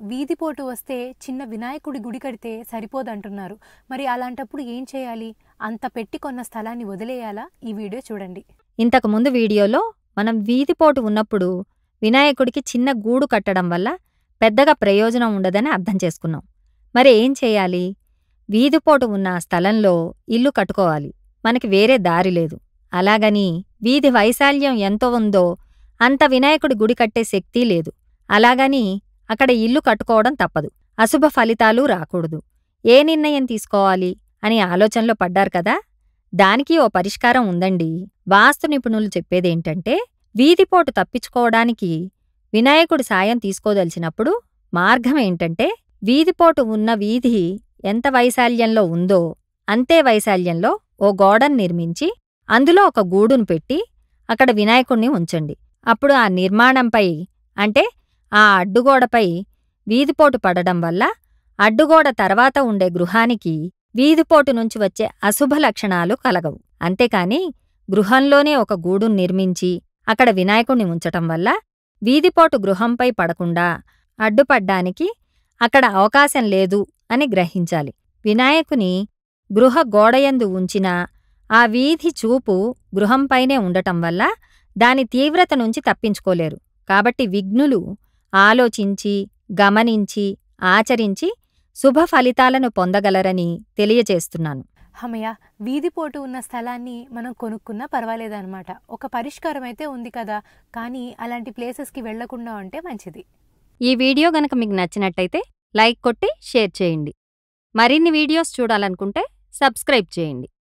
వీధిపోటు వస్తే చిన్న వినాయకుడి గుడి కడితే సరిపోదంటున్నారు మరి అలాంటప్పుడు ఏం చేయాలి అంత పెట్టి కొన్న స్థలాన్ని వదిలేయాలా ఈ వీడియో చూడండి ఇంతకు ముందు వీడియోలో మనం వీధిపోటు ఉన్నప్పుడు వినాయకుడికి చిన్న గూడు కట్టడం వల్ల పెద్దగా ప్రయోజనం ఉండదని అర్థం చేసుకున్నాం మరి ఏం చేయాలి వీధిపోటు ఉన్న ఆ స్థలంలో ఇల్లు కట్టుకోవాలి మనకి వేరే దారి లేదు అలాగని వీధి వైశాల్యం ఎంత ఉందో అంత వినాయకుడి గుడి కట్టే శక్తి లేదు అలాగని అక్కడ ఇల్లు కట్టుకోవడం తప్పదు అశుభ ఫలితాలు రాకూడదు ఏ నిర్ణయం తీసుకోవాలి అని ఆలోచనలో పడ్డారు కదా దానికి ఓ పరిష్కారం ఉందండి వాస్తు నిపుణులు చెప్పేదేంటంటే వీధిపోటు తప్పించుకోవడానికి వినాయకుడి సాయం తీసుకోదలిచినప్పుడు మార్గం ఏంటంటే వీధిపోటు ఉన్న వీధి ఎంత వైశాల్యంలో ఉందో అంతే వైశాల్యంలో ఓ గోడను నిర్మించి అందులో ఒక గూడును పెట్టి అక్కడ వినాయకుణ్ణి ఉంచండి అప్పుడు ఆ నిర్మాణంపై అంటే ఆ అడ్డుగోడపై వీధిపోటు పడడం వల్ల అడ్డుగోడ తర్వాత ఉండే గృహానికి వీధిపోటు నుంచి వచ్చే అశుభ లక్షణాలు కలగవు అంతేకాని గృహంలోనే ఒక గూడును నిర్మించి అక్కడ వినాయకుణ్ణి ఉంచటం వల్ల వీధిపోటు గృహంపై పడకుండా అడ్డుపడ్డానికి అక్కడ అవకాశం లేదు అని గ్రహించాలి వినాయకుని గృహ గోడయందు ఉంచిన ఆ వీధి చూపు గృహంపైనే ఉండటం వల్ల దాని తీవ్రత నుంచి తప్పించుకోలేరు కాబట్టి విఘ్నులు ఆలోచించి గమనించి ఆచరించి శుభ ఫలితాలను పొందగలరని తెలియచేస్తున్నాను హమయ్య వీధిపోటు ఉన్న స్థలాన్ని మనం కొనుక్కున్నా పర్వాలేదన్నమాట ఒక పరిష్కారం అయితే ఉంది కదా కానీ అలాంటి ప్లేసెస్కి వెళ్లకుండా ఉంటే మంచిది ఈ వీడియో గనక మీకు నచ్చినట్టయితే లైక్ కొట్టి షేర్ చేయండి మరిన్ని వీడియోస్ చూడాలనుకుంటే సబ్స్క్రైబ్ చేయండి